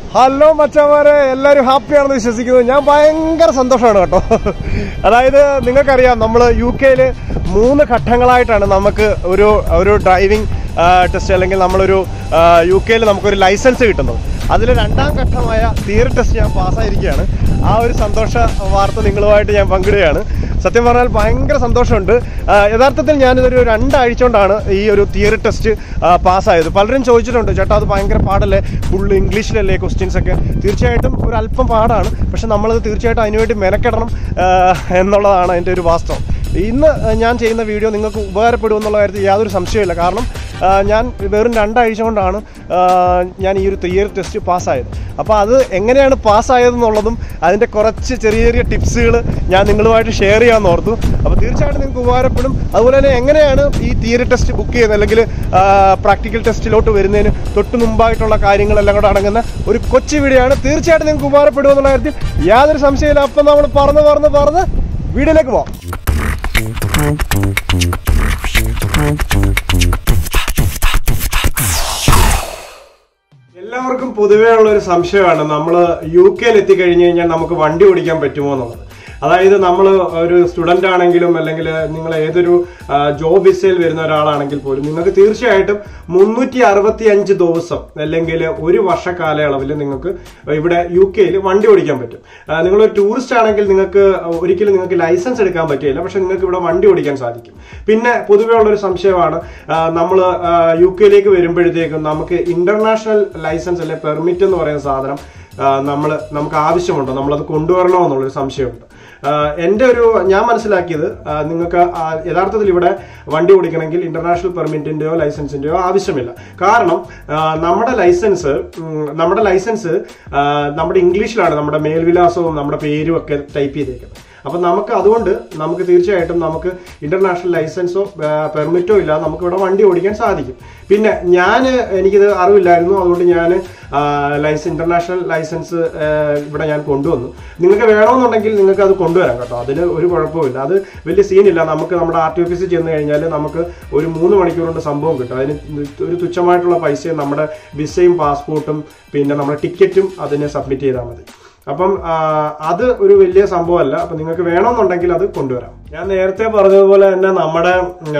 hello മച്ചന്മാരെ എല്ലാവരും ഹാപ്പിയാണെന്ന് വിശ്വസിക്കുന്നു ഞാൻ ഭയങ്കര സന്തോഷമാണ് കേട്ടോ അതായത് നിങ്ങൾക്കറിയാം നമ്മൾ യു കെയിൽ മൂന്ന് ഘട്ടങ്ങളായിട്ടാണ് നമുക്ക് ഒരു ഒരു ഡ്രൈവിംഗ് ടെസ്റ്റ് അല്ലെങ്കിൽ നമ്മളൊരു യു കെയിൽ നമുക്കൊരു ലൈസൻസ് കിട്ടുന്നത് അതിൽ രണ്ടാം ഘട്ടമായ തിയറി ടെസ്റ്റ് ഞാൻ പാസ്സായിരിക്കുകയാണ് ആ ഒരു സന്തോഷ വാർത്ത നിങ്ങളുമായിട്ട് ഞാൻ പങ്കിടുകയാണ് സത്യം പറഞ്ഞാൽ ഭയങ്കര സന്തോഷമുണ്ട് ആ, യഥാർത്ഥത്തിൽ ഞാനിതൊരു രണ്ടാഴ്ച കൊണ്ടാണ് ഈ ഒരു തിയറി ടെസ്റ്റ് പാസ്സായത് പലരും ചോദിച്ചിട്ടുണ്ട് ചേട്ടാ അത് ഭയങ്കര പാടല്ലേ ഫുള്ള് ഇംഗ്ലീഷിലല്ലേ ക്വസ്റ്റ്യൻസ് ഒക്കെ തീർച്ചയായിട്ടും ഒരു അല്പം പാടാണ് പക്ഷെ നമ്മളത് തീർച്ചയായിട്ടും അതിനുവേണ്ടി മെനക്കെടണം ആ, എന്നുള്ളതാണ് അതിൻ്റെ ഒരു വാസ്തവം ഇന്ന് ഞാൻ ചെയ്യുന്ന വീഡിയോ നിങ്ങൾക്ക് ഉപകാരപ്പെടും എന്നുള്ള കാര്യത്തിൽ യാതൊരു സംശയമില്ല കാരണം ആ, ഞാൻ വെറും രണ്ടാഴ്ച കൊണ്ടാണ് ആ, ഞാൻ ഈ ഒരു തിയറി ടെസ്റ്റ് പാസ്സായത് അപ്പോൾ അത് എങ്ങനെയാണ് പാസ്സായതെന്നുള്ളതും അതിൻ്റെ കുറച്ച് ചെറിയ ചെറിയ ടിപ്സുകൾ ഞാൻ നിങ്ങളുമായിട്ട് ഷെയർ ചെയ്യാമെന്ന് ഓർത്തു അപ്പോൾ തീർച്ചയായിട്ടും നിങ്ങൾക്ക് ഉപകാരപ്പെടും അതുപോലെ തന്നെ എങ്ങനെയാണ് ഈ തിയറി ടെസ്റ്റ് ബുക്ക് ചെയ്യുന്നത് അല്ലെങ്കിൽ പ്രാക്ടിക്കൽ ടെസ്റ്റിലോട്ട് വരുന്നതിന് തൊട്ട് മുമ്പായിട്ടുള്ള കാര്യങ്ങളെല്ലാം കൂടെ അടങ്ങുന്ന ഒരു കൊച്ചു വീഡിയോ ആണ് തീർച്ചയായിട്ടും നിങ്ങൾക്ക് ഉപകാരപ്പെടും എന്നുള്ള കാര്യത്തിൽ യാതൊരു സംശയമില്ല അപ്പം നമ്മൾ പറന്ന് പറന്ന് പറന്ന് വീഡിയോയിലേക്ക് പോകാം എല്ലാവർക്കും പൊതുവേ ഉള്ള ഒരു സംശയമാണ് നമ്മൾ യു കെയിൽ എത്തിക്കഴിഞ്ഞ് കഴിഞ്ഞാൽ നമുക്ക് വണ്ടി ഓടിക്കാൻ പറ്റുമോ എന്നുള്ളത് അതായത് നമ്മൾ ഒരു സ്റ്റുഡൻ്റ് ആണെങ്കിലും അല്ലെങ്കിൽ നിങ്ങൾ ഏതൊരു ജോബ് വിസയിൽ വരുന്ന ഒരാളാണെങ്കിൽ പോലും നിങ്ങൾക്ക് തീർച്ചയായിട്ടും മുന്നൂറ്റി അറുപത്തി അഞ്ച് ദിവസം അല്ലെങ്കിൽ ഒരു വർഷ കാലയളവിൽ നിങ്ങൾക്ക് ഇവിടെ യു കെയിൽ വണ്ടി ഓടിക്കാൻ പറ്റും ആ, നിങ്ങളൊരു ടൂറിസ്റ്റ് ആണെങ്കിൽ നിങ്ങൾക്ക് ഒരിക്കലും നിങ്ങൾക്ക് ലൈസൻസ് എടുക്കാൻ പറ്റില്ല പക്ഷെ നിങ്ങൾക്ക് ഇവിടെ വണ്ടി ഓടിക്കാൻ സാധിക്കും പിന്നെ പൊതുവേ ഉള്ളൊരു സംശയമാണ് നമ്മൾ യു കെയിലേക്ക് വരുമ്പോഴത്തേക്കും നമുക്ക് ഇന്റർനാഷണൽ ലൈസൻസ് അല്ലെ പെർമിറ്റ് എന്ന് പറയുന്ന സാധനം നമ്മൾ നമുക്ക് ആവശ്യമുണ്ടോ നമ്മളത് കൊണ്ടുവരണോ എന്നുള്ളൊരു സംശയമുണ്ട് ആ, എൻ്റെ ഒരു ഞാൻ മനസ്സിലാക്കിയത് ആ, നിങ്ങൾക്ക് ആ, യഥാർത്ഥത്തിൽ ഇവിടെ വണ്ടി ഓടിക്കണമെങ്കിൽ ഇന്റർനാഷണൽ പെർമിറ്റിന്റെയോ ലൈസൻസിന്റെയോ ആവശ്യമില്ല കാരണം ആ, നമ്മുടെ ലൈസൻസ് ഉം, നമ്മുടെ ലൈസൻസ് ആ, നമ്മുടെ ഇംഗ്ലീഷിലാണ് നമ്മുടെ മേൽവിലാസവും നമ്മുടെ പേരും ഒക്കെ ടൈപ്പ് ചെയ്തേക്കുന്നത് അപ്പൊ നമുക്ക് അതുകൊണ്ട് നമുക്ക് തീർച്ചയായിട്ടും നമുക്ക് ഇന്റർനാഷണൽ ലൈസൻസോ പെർമിറ്റോ ഇല്ലാതെ നമുക്ക് ഇവിടെ വണ്ടി ഓടിക്കാൻ സാധിക്കും പിന്നെ ഞാൻ എനിക്കിത് അറിവില്ലായിരുന്നു അതുകൊണ്ട് ഞാൻ ലൈസൻസ് ഇന്റർനാഷണൽ ലൈസൻസ് ഇവിടെ ഞാൻ കൊണ്ടുവന്നു നിങ്ങൾക്ക് വേണമെന്നുണ്ടെങ്കിൽ നിങ്ങൾക്ക് അത് കൊണ്ടുവരാം കേട്ടോ അതിന് ഒരു കുഴപ്പമില്ല അത് വലിയ സീനില്ല നമുക്ക് നമ്മുടെ ആർ ടി ഓഫീസിൽ ചെന്ന് കഴിഞ്ഞാൽ നമുക്ക് ഒരു മൂന്ന് മണിക്കൂർ കൊണ്ട് സംഭവം കിട്ടും അതിന് ഒരു തുച്ഛമായിട്ടുള്ള പൈസയും നമ്മുടെ വിസയും പാസ്പോർട്ടും പിന്നെ നമ്മുടെ ടിക്കറ്റും അതിന് സബ്മിറ്റ് ചെയ്താൽ മതി അപ്പം ആ, അത് ഒരു വലിയ സംഭവമല്ല അപ്പം നിങ്ങൾക്ക് വേണമെന്നുണ്ടെങ്കിൽ അത് കൊണ്ടുവരാം ഞാൻ നേരത്തെ പറഞ്ഞതുപോലെ തന്നെ നമ്മുടെ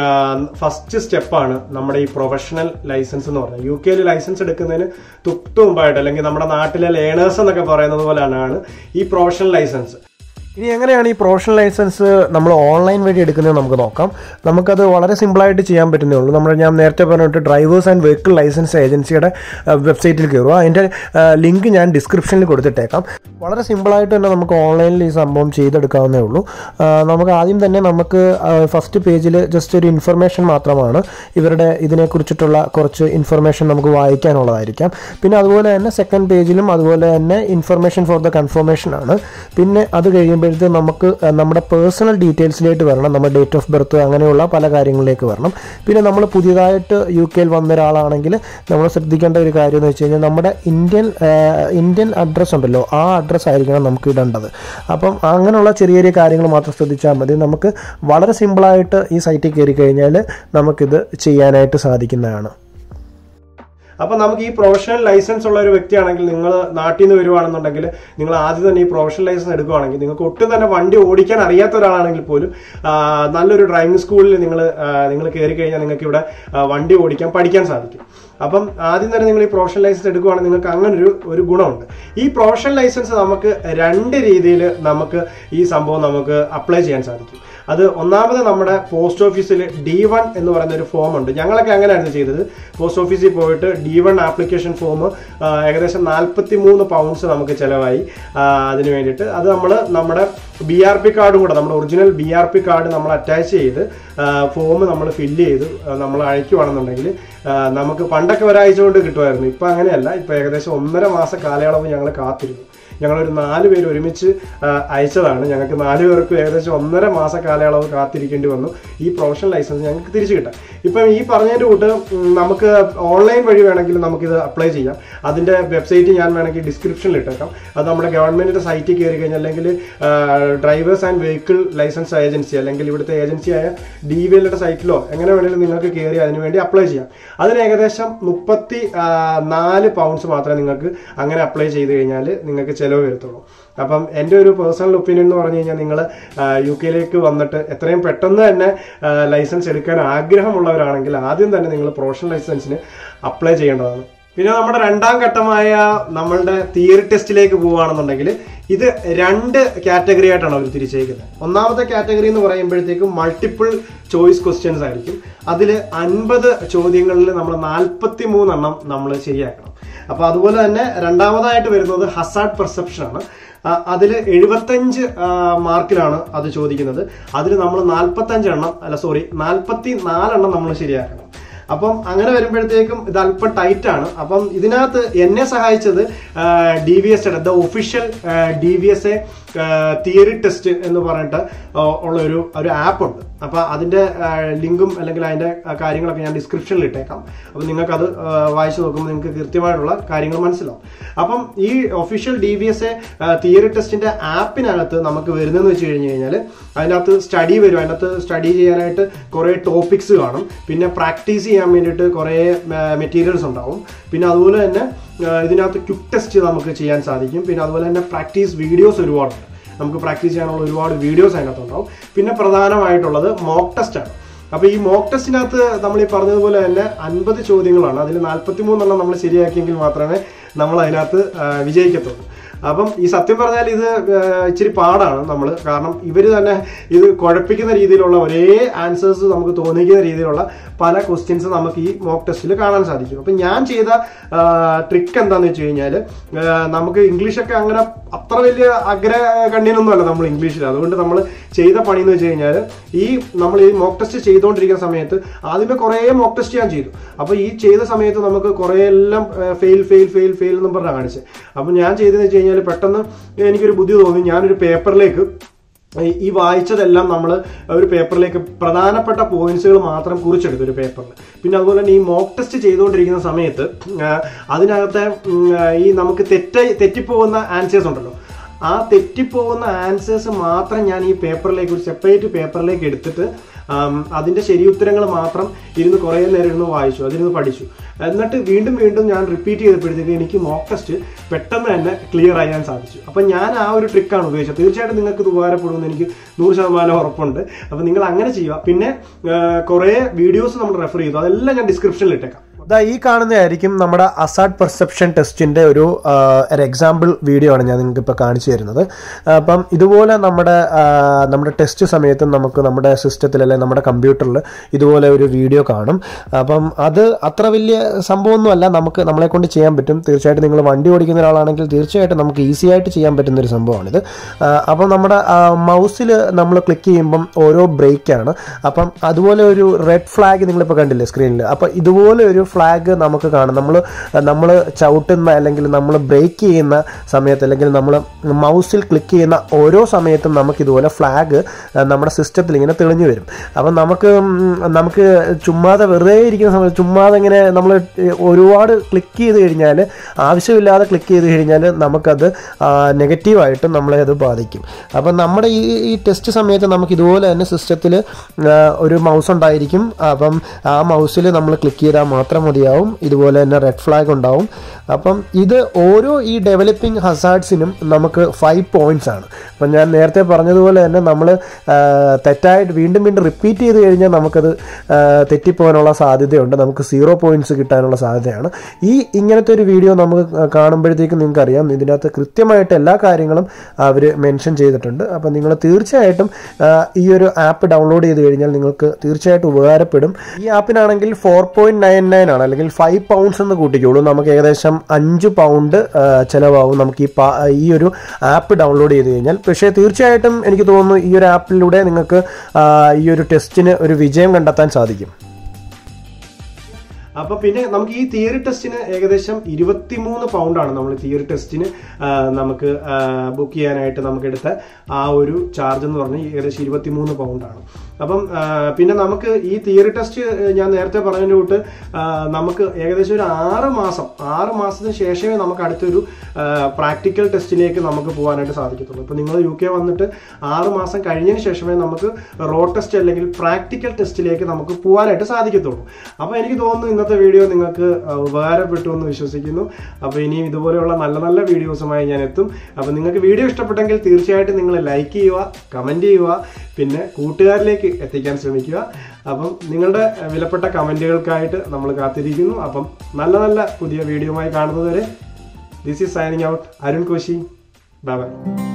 ഫസ്റ്റ് സ്റ്റെപ്പാണ് നമ്മുടെ ഈ പ്രൊഫഷണൽ ലൈസൻസ് എന്ന് പറയുന്നത് യു കെയിൽ ലൈസൻസ് എടുക്കുന്നതിന് തൊട്ട് മുമ്പായിട്ട് അല്ലെങ്കിൽ നമ്മുടെ നാട്ടിലെ ലേണേഴ്സ് എന്നൊക്കെ പറയുന്നത് പോലെയാണ് ഈ പ്രൊഫഷണൽ ലൈസൻസ് ഇനി എങ്ങനെയാണ് ഈ പ്രൊഫഷണൽ ലൈസൻസ് നമ്മൾ ഓൺലൈൻ വഴി എടുക്കുന്നത് നമുക്ക് നോക്കാം നമുക്കത് വളരെ സിമ്പിളായിട്ട് ചെയ്യാൻ പറ്റുന്നേ ഉള്ളൂ നമ്മൾ ഞാൻ നേരത്തെ പറഞ്ഞിട്ട് ഡ്രൈവേഴ്സ് ആൻഡ് വെഹിക്കിൾ ലൈസൻസ് ഏജൻസിയുടെ വെബ്സൈറ്റിൽ കയറുക അതിൻ്റെ ലിങ്ക് ഞാൻ ഡിസ്ക്രിപ്ഷനിൽ കൊടുത്തിട്ടേക്കാം വളരെ സിമ്പിളായിട്ട് തന്നെ നമുക്ക് ഓൺലൈനിൽ ഈ സംഭവം ചെയ്തെടുക്കാവുന്നേ ഉള്ളൂ ആ, നമുക്ക് ആദ്യം തന്നെ നമുക്ക് ഫസ്റ്റ് പേജിൽ ജസ്റ്റ് ഒരു ഇൻഫർമേഷൻ മാത്രമാണ് ഇവരുടെ ഇതിനെക്കുറിച്ചിട്ടുള്ള കുറച്ച് ഇൻഫർമേഷൻ നമുക്ക് വായിക്കാനുള്ളതായിരിക്കാം പിന്നെ അതുപോലെ തന്നെ സെക്കൻഡ് പേജിലും അതുപോലെ തന്നെ ഇൻഫർമേഷൻ ഫോർ ദ കൺഫർമേഷൻ ആണ് പിന്നെ അത് കഴിയുമ്പോഴത്തേക്ക് നമുക്ക് ആ, നമ്മുടെ പേഴ്സണൽ ഡീറ്റെയിൽസിലേക്ക് വരണം നമ്മുടെ ഡേറ്റ് ഓഫ് ബർത്ത് അങ്ങനെയുള്ള പല കാര്യങ്ങളിലേക്ക് വരണം പിന്നെ നമ്മൾ പുതിയതായിട്ട് യു കെയിൽ വന്ന ഒരാളാണെങ്കിൽ നമ്മൾ ശ്രദ്ധിക്കേണ്ട ഒരു കാര്യം എന്ന് വെച്ച് കഴിഞ്ഞാൽ നമ്മുടെ ഇന്ത്യൻ ആ, ഇന്ത്യൻ അഡ്രസ്സ് ഉണ്ടല്ലോ ആ അഡ്രസ്സ് ആയിരിക്കണം നമുക്ക് ഇടേണ്ടത് അപ്പം അങ്ങനെയുള്ള ചെറിയ ചെറിയ കാര്യങ്ങൾ മാത്രം ശ്രദ്ധിച്ചാൽ മതി നമുക്ക് വളരെ സിമ്പിളായിട്ട് ഈ സൈറ്റിൽ കയറി കഴിഞ്ഞാൽ നമുക്കിത് ചെയ്യാനായിട്ട് സാധിക്കുന്നതാണ് അപ്പൊ നമുക്ക് ഈ പ്രൊഫഷണൽ ലൈസൻസ് ഉള്ള ഒരു വ്യക്തിയാണെങ്കിൽ നിങ്ങൾ നാട്ടിൽ നിന്ന് വരുവാണെന്നുണ്ടെങ്കിൽ നിങ്ങൾ ആദ്യം തന്നെ ഈ പ്രൊഫഷണൽ ലൈസൻസ് എടുക്കുവാണെങ്കിൽ നിങ്ങൾക്ക് ഒട്ടും തന്നെ വണ്ടി ഓടിക്കാൻ അറിയാത്ത ഒരാളാണെങ്കിൽ പോലും ആ, നല്ലൊരു ഡ്രൈവിംഗ് സ്കൂളിൽ നിങ്ങൾ നിങ്ങൾ കയറി കഴിഞ്ഞാൽ നിങ്ങൾക്ക് ഇവിടെ ആ, വണ്ടി ഓടിക്കാൻ പഠിക്കാൻ സാധിക്കും അപ്പം ആദ്യം തന്നെ നിങ്ങൾ ഈ പ്രൊഫഷണൽ ലൈസൻസ് എടുക്കുവാണെങ്കിൽ നിങ്ങൾക്ക് അങ്ങനെ ഒരു ഒരു ഗുണമുണ്ട് ഈ പ്രൊഫഷണൽ ലൈസൻസ് നമുക്ക് രണ്ട് രീതിയിൽ നമുക്ക് ഈ സംഭവം നമുക്ക് അപ്ലൈ ചെയ്യാൻ സാധിക്കും അത് ഒന്നാമത് നമ്മുടെ പോസ്റ്റ് ഓഫീസിൽ ഡി വൺ എന്ന് പറയുന്ന ഒരു ഫോം ഉണ്ട് ഞങ്ങളൊക്കെ അങ്ങനെയായിരുന്നു ചെയ്തത് പോസ്റ്റ് ഓഫീസിൽ പോയിട്ട് ഡി വൺ ആപ്ലിക്കേഷൻ ഫോം ഏകദേശം നാൽപ്പത്തി മൂന്ന് പൗണ്ട്സ് നമുക്ക് ചിലവായി ആ, അതിന് വേണ്ടിയിട്ട് അത് നമ്മൾ നമ്മുടെ ബി ആർ പി കാർഡും കൂടെ നമ്മുടെ original B R P card നമ്മൾ അറ്റാച്ച് ചെയ്ത് ഫോം നമ്മൾ ഫില്ല് ചെയ്ത് ആ, നമ്മൾ അയക്കുവാണെന്നുണ്ടെങ്കിൽ ആ, നമുക്ക് പണ്ടൊക്കെ ഒരാഴ്ച കൊണ്ട് കിട്ടുമായിരുന്നു ഇപ്പം അങ്ങനെയല്ല ഇപ്പം ഏകദേശം ഒന്നര മാസ കാലയളവ് ഞങ്ങൾ കാത്തിരുന്നു ഞങ്ങളൊരു നാല് പേര് ഒരുമിച്ച് ആ, അയച്ചതാണ് ഞങ്ങൾക്ക് നാല് പേർക്ക് ഏകദേശം ഒന്നര മാസ കാലയളവ് കാത്തിരിക്കേണ്ടി വന്നു ഈ പ്രൊഫഷണൽ ലൈസൻസ് ഞങ്ങൾക്ക് തിരിച്ചു കിട്ടാൻ ഇപ്പം ഈ പറഞ്ഞതിൻ്റെ കൂട്ട് ഉം, നമുക്ക് ഓൺലൈൻ വഴി വേണമെങ്കിൽ നമുക്കിത് അപ്ലൈ ചെയ്യാം അതിൻ്റെ വെബ്സൈറ്റ് ഞാൻ വേണമെങ്കിൽ ഡിസ്ക്രിപ്ഷനിൽ ഇട്ടേക്കാം അത് നമ്മുടെ ഗവൺമെൻറ്റിൻ്റെ സൈറ്റിൽ കയറി കഴിഞ്ഞാൽ അല്ലെങ്കിൽ drivers and vehicle licence agency അല്ലെങ്കിൽ ഇവിടുത്തെ ഏജൻസിയായ ഡി വി എല്ലുടെ സൈറ്റിലോ എങ്ങനെ വേണമെങ്കിലും നിങ്ങൾക്ക് കയറി അതിന് വേണ്ടി അപ്ലൈ ചെയ്യാം അതിന് ഏകദേശം മുപ്പത്തി ആ, നാല് പൗണ്ട്സ് മാത്രമേ നിങ്ങൾക്ക് അങ്ങനെ അപ്ലൈ ചെയ്ത് കഴിഞ്ഞാൽ നിങ്ങൾക്ക് ചിലവ് വരത്തുള്ളൂ അപ്പം എൻ്റെ ഒരു പേഴ്സണൽ ഒപ്പീനിയൻ എന്ന് പറഞ്ഞു കഴിഞ്ഞാൽ നിങ്ങൾ യു കെയിലേക്ക് വന്നിട്ട് എത്രയും പെട്ടെന്ന് തന്നെ ലൈസൻസ് എടുക്കാൻ ആഗ്രഹമുള്ളവരാണെങ്കിൽ ആദ്യം തന്നെ നിങ്ങൾ പ്രൊഫഷണൽ ലൈസൻസിന് അപ്ലൈ ചെയ്യേണ്ടതാണ് പിന്നെ നമ്മുടെ രണ്ടാം ഘട്ടമായ നമ്മളുടെ തിയറി ടെസ്റ്റിലേക്ക് പോവുകയാണെന്നുണ്ടെങ്കിൽ ഇത് രണ്ട് കാറ്റഗറി ആയിട്ടാണ് അവർ തിരിച്ചേക്കുന്നത് ഒന്നാമത്തെ കാറ്റഗറി എന്ന് പറയുമ്പോഴത്തേക്കും മൾട്ടിപ്പിൾ ചോയ്സ് ക്വസ്റ്റ്യൻസ് ആയിരിക്കും അതിൽ അൻപത് ചോദ്യങ്ങളിൽ നമ്മൾ നാൽപ്പത്തി മൂന്നെണ്ണം നമ്മൾ ശരിയാക്കണം അപ്പൊ അതുപോലെ തന്നെ രണ്ടാമതായിട്ട് വരുന്നത് ഹസാർഡ് പെർസെപ്ഷൻ ആണ് അതിൽ എഴുപത്തഞ്ച് മാർക്കിലാണ് അത് ചോദിക്കുന്നത് അതിൽ നമ്മൾ നാൽപ്പത്തഞ്ച് എണ്ണം അല്ല സോറി നാൽപ്പത്തി നാലെണ്ണം നമ്മൾ ശരിയാക്കണം അപ്പം അങ്ങനെ വരുമ്പോഴത്തേക്കും ഇത് അല്പം ടൈറ്റ് ആണ് അപ്പം ഇതിനകത്ത് എന്നെ സഹായിച്ചത് D V S the official D V S A theory test എന്ന് പറഞ്ഞിട്ട് ആ, ഉള്ള ഒരു ഒരു ആപ്പ് ഉണ്ട് അപ്പൊ അതിന്റെ ലിങ്കും അല്ലെങ്കിൽ അതിന്റെ ആ, കാര്യങ്ങളൊക്കെ ഞാൻ ഡിസ്ക്രിപ്ഷനിൽ ഇട്ടേക്കാം അപ്പൊ നിങ്ങൾക്ക് അത് വായിച്ചു നോക്കുമ്പോൾ നിങ്ങൾക്ക് കൃത്യമായിട്ടുള്ള കാര്യങ്ങൾ മനസ്സിലാവും അപ്പം ഈ official D V S A theory ടെസ്റ്റിന്റെ ആപ്പിനകത്ത് നമുക്ക് വരുന്നതെന്ന് വെച്ച് കഴിഞ്ഞ് കഴിഞ്ഞാൽ അതിനകത്ത് സ്റ്റഡി വരും അതിനകത്ത് സ്റ്റഡി ചെയ്യാനായിട്ട് കുറേ ടോപ്പിക്സ് കാണും പിന്നെ പ്രാക്ടീസ് ചെയ്യാൻ വേണ്ടിയിട്ട് കുറേ മെറ്റീരിയൽസ് ഉണ്ടാവും പിന്നെ അതുപോലെ തന്നെ ആ, ഇതിനകത്ത് ക്വിക്ക് ടെസ്റ്റ് നമുക്ക് ചെയ്യാൻ സാധിക്കും പിന്നെ അതുപോലെ തന്നെ പ്രാക്ടീസ് വീഡിയോസ് ഒരുപാടുണ്ട് നമുക്ക് പ്രാക്ടീസ് ചെയ്യാനുള്ള ഒരുപാട് വീഡിയോസ് അതിനകത്ത് ഉണ്ടാവും പിന്നെ പ്രധാനമായിട്ടുള്ളത് മോക്ക് ടെസ്റ്റ് ആണ് അപ്പൊ ഈ മോക്ക് ടെസ്റ്റിനകത്ത് നമ്മൾ ഈ പറഞ്ഞതുപോലെ തന്നെ അൻപത് ചോദ്യങ്ങളാണ് അതിൽ നാൽപ്പത്തി മൂന്നെണ്ണം നമ്മൾ ശരിയാക്കിയെങ്കിൽ മാത്രമേ നമ്മൾ അതിനകത്ത് ആ, വിജയിക്കത്തുള്ളൂ അപ്പം ഈ സത്യം പറഞ്ഞാൽ ഇത് ആ, ഇച്ചിരി പാടാണ് നമ്മൾ കാരണം ഇവർ തന്നെ ഇത് കുഴപ്പിക്കുന്ന രീതിയിലുള്ള ഒരേ ആൻസേഴ്സ് നമുക്ക് തോന്നിക്കുന്ന രീതിയിലുള്ള പല ക്വസ്റ്റ്യൻസ് നമുക്ക് ഈ മോക്ക് ടെസ്റ്റിൽ കാണാൻ സാധിക്കും അപ്പം ഞാൻ ചെയ്ത ട്രിക്ക് എന്താന്ന് വെച്ച് കഴിഞ്ഞാൽ നമുക്ക് ഇംഗ്ലീഷൊക്കെ അങ്ങനെ അത്ര വലിയ അഗ്ര കണ്ണിനൊന്നും അല്ല നമ്മൾ ഇംഗ്ലീഷിൽ അതുകൊണ്ട് നമ്മൾ ചെയ്ത പണി എന്ന് വെച്ച് കഴിഞ്ഞാൽ ഈ നമ്മൾ ഈ മോക്ക് ടെസ്റ്റ് ചെയ്തുകൊണ്ടിരിക്കുന്ന സമയത്ത് ആദ്യമേ കുറേ മോക്ക് ടെസ്റ്റ് ഞാൻ ചെയ്തു അപ്പോൾ ഈ ചെയ്ത സമയത്ത് നമുക്ക് കുറേ എല്ലാം ഫെയിൽ ഫെയിൽ ഫെയിൽ ഫെയിൽ എന്നും പറഞ്ഞാൽ കാണിച്ചത് അപ്പം ഞാൻ ചെയ്തതെന്ന് വെച്ച് കഴിഞ്ഞാൽ പെട്ടെന്ന് എനിക്കൊരു ബുദ്ധി തോന്നി ഞാനൊരു പേപ്പറിലേക്ക് ഈ- ഈ വായിച്ചതെല്ലാം നമ്മൾ ഒരു പേപ്പറിലേക്ക് പ്രധാനപ്പെട്ട പോയിന്റ്സുകൾ മാത്രം കുറിച്ചെടുത്തു ഒരു പേപ്പറിൽ പിന്നെ അതുപോലെ തന്നെ ഈ മോക്ക് ടെസ്റ്റ് ചെയ്തുകൊണ്ടിരിക്കുന്ന സമയത്ത് ആ, അതിനകത്തെ ഉം, ആ, ഈ നമുക്ക് തെറ്റ തെറ്റിപ്പോകുന്ന ആൻസേഴ്സ് ഉണ്ടല്ലോ ആ തെറ്റിപ്പോകുന്ന ആൻസേഴ്സ് മാത്രം ഞാൻ ഈ പേപ്പറിലേക്ക് ഒരു സെപ്പറേറ്റ് പേപ്പറിലേക്ക് എടുത്തിട്ട് ആം, അതിന്റെ ശരി ഉത്തരങ്ങൾ മാത്രം ഇരുന്ന് കുറേ നേരം ഇരുന്ന് വായിച്ചു അതിരുന്ന് പഠിച്ചു എന്നിട്ട് വീണ്ടും വീണ്ടും ഞാൻ റിപ്പീറ്റ് ചെയ്തപ്പോഴത്തേക്ക് എനിക്ക് മോക്ക് ടെസ്റ്റ് പെട്ടെന്ന് തന്നെ ക്ലിയർ ചെയ്യാൻ സാധിച്ചു അപ്പം ഞാൻ ആ ഒരു ട്രിക്കാണ് ഉപയോഗിച്ചത് തീർച്ചയായിട്ടും നിങ്ങൾക്ക് ഇത് ഉപകാരപ്പെടുമെന്ന് എനിക്ക് നൂറ് ശതമാനം ഉറപ്പുണ്ട് അപ്പം നിങ്ങൾ അങ്ങനെ ചെയ്യുക പിന്നെ ആ, കുറേ വീഡിയോസ് നമ്മൾ റെഫർ ചെയ്തു അതെല്ലാം ഞാൻ ഡിസ്ക്രിപ്ഷനിൽ ഇട്ടേക്കാം ദാ ഈ കാണുന്നതായിരിക്കും നമ്മുടെ അസാഡ് പെർസെപ്ഷൻ ടെസ്റ്റിന്റെ ഒരു ആ, ഒരു എക്സാമ്പിൾ വീഡിയോ ആണ് ഞാൻ നിങ്ങൾക്ക് ഇപ്പോൾ കാണിച്ചു തരുന്നത് അപ്പം ഇതുപോലെ നമ്മുടെ ആ, നമ്മുടെ ടെസ്റ്റ് സമയത്ത് നമുക്ക് നമ്മുടെ സിസ്റ്റത്തിൽ അല്ലെങ്കിൽ നമ്മുടെ കമ്പ്യൂട്ടറിൽ ഇതുപോലെ ഒരു വീഡിയോ കാണും അപ്പം അത് അത്ര വലിയ സംഭവമൊന്നുമല്ല നമുക്ക് നമ്മളെ കൊണ്ട് ചെയ്യാൻ പറ്റും തീർച്ചയായിട്ടും നിങ്ങൾ വണ്ടി ഓടിക്കുന്ന ഒരാളാണെങ്കിൽ തീർച്ചയായിട്ടും നമുക്ക് ഈസി ആയിട്ട് ചെയ്യാൻ പറ്റുന്ന ഒരു സംഭവമാണിത് ആ, അപ്പം നമ്മുടെ മൗസിൽ നമ്മൾ ക്ലിക്ക് ചെയ്യുമ്പം ഓരോ ബ്രേക്കാണ് അപ്പം അതുപോലെ ഒരു റെഡ് ഫ്ലാഗ് നിങ്ങളിപ്പോൾ കണ്ടില്ലേ സ്ക്രീനിൽ അപ്പം ഇതുപോലെ ഒരു ഫ്ലാഗ് നമുക്ക് കാണും നമ്മൾ നമ്മൾ ചവിട്ടുന്ന അല്ലെങ്കിൽ നമ്മൾ ബ്രേക്ക് ചെയ്യുന്ന സമയത്ത് അല്ലെങ്കിൽ നമ്മൾ മൗസിൽ ക്ലിക്ക് ചെയ്യുന്ന ഓരോ സമയത്തും നമുക്ക് ഇതുപോലെ ഫ്ലാഗ് നമ്മുടെ സിസ്റ്റത്തിൽ ഇങ്ങനെ തെളിഞ്ഞു വരും അപ്പം നമുക്ക് ഉം, നമുക്ക് ചുമ്മാതെ വെറുതെ ഇരിക്കുന്ന സമയത്ത് ചുമ്മാതെ ഇങ്ങനെ നമ്മൾ ഒരുപാട് ക്ലിക്ക് ചെയ്ത് കഴിഞ്ഞാൽ ആവശ്യമില്ലാതെ ക്ലിക്ക് ചെയ്ത് കഴിഞ്ഞാൽ നമുക്കത് നെഗറ്റീവായിട്ടും നമ്മളെ അത് ബാധിക്കും അപ്പം നമ്മുടെ ഈ ഈ ടെസ്റ്റ് സമയത്ത് നമുക്ക് ഇതുപോലെ തന്നെ സിസ്റ്റത്തിൽ ഒരു മൗസ് ഉണ്ടായിരിക്കും അപ്പം ആ മൗസിൽ നമ്മൾ ക്ലിക്ക് ചെയ്താൽ മാത്രം മതിയാവും ഇതുപോലെ തന്നെ റെഡ് ഫ്ലാഗ് ഉണ്ടാവും അപ്പം ഇത് ഓരോ ഈ ഡെവലപ്പിംഗ് ഹസാർഡ്സിനും നമുക്ക് ഫൈവ് പോയിന്റ്സ് ആണ് അപ്പം ഞാൻ നേരത്തെ പറഞ്ഞതുപോലെ തന്നെ നമ്മൾ തെറ്റായിട്ട് വീണ്ടും വീണ്ടും റിപ്പീറ്റ് ചെയ്ത് കഴിഞ്ഞാൽ നമുക്കത് ആ, തെറ്റിപ്പോകാനുള്ള സാധ്യതയുണ്ട് നമുക്ക് സീറോ പോയിന്റ്സ് കിട്ടാനുള്ള സാധ്യതയാണ് ഈ ഇങ്ങനത്തെ ഒരു വീഡിയോ നമുക്ക് കാണുമ്പോഴത്തേക്കും നിങ്ങൾക്കറിയാം ഇതിനകത്ത് കൃത്യമായിട്ട് എല്ലാ കാര്യങ്ങളും അവർ മെൻഷൻ ചെയ്തിട്ടുണ്ട് അപ്പം നിങ്ങൾ തീർച്ചയായിട്ടും ആ, ഈ ഒരു ആപ്പ് ഡൗൺലോഡ് ചെയ്ത് കഴിഞ്ഞാൽ നിങ്ങൾക്ക് തീർച്ചയായിട്ടും ഉപകാരപ്പെടും ഈ ആപ്പിനാണെങ്കിൽ ഫോർ പോയിന്റ് നയൻ നയൻ ആണ് അല്ലെങ്കിൽ ഫൈവ് പൗണ്ട്സ് എന്ന് കൂട്ടിക്കോളൂ നമുക്ക് ഏകദേശം അഞ്ച് പൗണ്ട് ചിലവാകും നമുക്ക് ഈ പാ- ഈ ഒരു ആപ്പ് ഡൗൺലോഡ് ചെയ്ത് കഴിഞ്ഞാൽ പക്ഷേ തീർച്ചയായിട്ടും എനിക്ക് തോന്നുന്നു ഈ ഒരു ആപ്പിലൂടെ നിങ്ങൾക്ക് ആ, ഈ ഒരു ടെസ്റ്റിന് ഒരു വിജയം കണ്ടെത്താൻ സാധിക്കും അപ്പൊ പിന്നെ നമുക്ക് ഈ തിയറി ടെസ്റ്റിന് ഏകദേശം ഇരുപത്തിമൂന്ന് പൗണ്ടാണ് നമ്മൾ തിയറി ടെസ്റ്റിന് ആ, നമുക്ക് ബുക്ക് ചെയ്യാനായിട്ട് നമുക്ക് എടുത്ത ആ ഒരു ചാർജ് എന്ന് പറഞ്ഞാൽ ഏകദേശം ഇരുപത്തിമൂന്ന് പൗണ്ടാണ് അപ്പം ആ, പിന്നെ നമുക്ക് ഈ തിയറി ടെസ്റ്റ് ഞാൻ നേരത്തെ പറഞ്ഞതിന്റെ കൂട്ട് ആ, നമുക്ക് ഏകദേശം ഒരു ആറ് മാസം ആറ് മാസത്തിന് ശേഷമേ നമുക്ക് അടുത്തൊരു പ്രാക്ടിക്കൽ ടെസ്റ്റിലേക്ക് നമുക്ക് പോകാനായിട്ട് സാധിക്കത്തുള്ളൂ ഇപ്പൊ നിങ്ങൾ യു കെ വന്നിട്ട് ആറ് മാസം കഴിഞ്ഞതിന് ശേഷമേ നമുക്ക് റോഡ് ടെസ്റ്റ് അല്ലെങ്കിൽ പ്രാക്ടിക്കൽ ടെസ്റ്റിലേക്ക് നമുക്ക് പോകാനായിട്ട് സാധിക്കത്തുള്ളൂ അപ്പോൾ എനിക്ക് തോന്നുന്നു ഇന്നത്തെ വീഡിയോ നിങ്ങൾക്ക് ആ, ഉപകാരപ്പെട്ടു എന്ന് വിശ്വസിക്കുന്നു അപ്പോൾ ഇനിയും ഇതുപോലെയുള്ള നല്ല നല്ല വീഡിയോസുമായി ഞാൻ എത്തും അപ്പോൾ നിങ്ങൾക്ക് വീഡിയോ ഇഷ്ടപ്പെട്ടെങ്കിൽ തീർച്ചയായിട്ടും നിങ്ങൾ ലൈക്ക് ചെയ്യുക കമൻറ്റ് ചെയ്യുക പിന്നെ കൂട്ടുകാരിലേക്ക് എത്തിക്കാൻ ശ്രമിക്കുക അപ്പം നിങ്ങളുടെ വിലപ്പെട്ട കമൻറ്റുകൾക്കായിട്ട് നമ്മൾ കാത്തിരിക്കുന്നു അപ്പം നല്ല നല്ല പുതിയ വീഡിയോയുമായി കാണുന്നതുവരെ this is signing out Arun Koshy bye by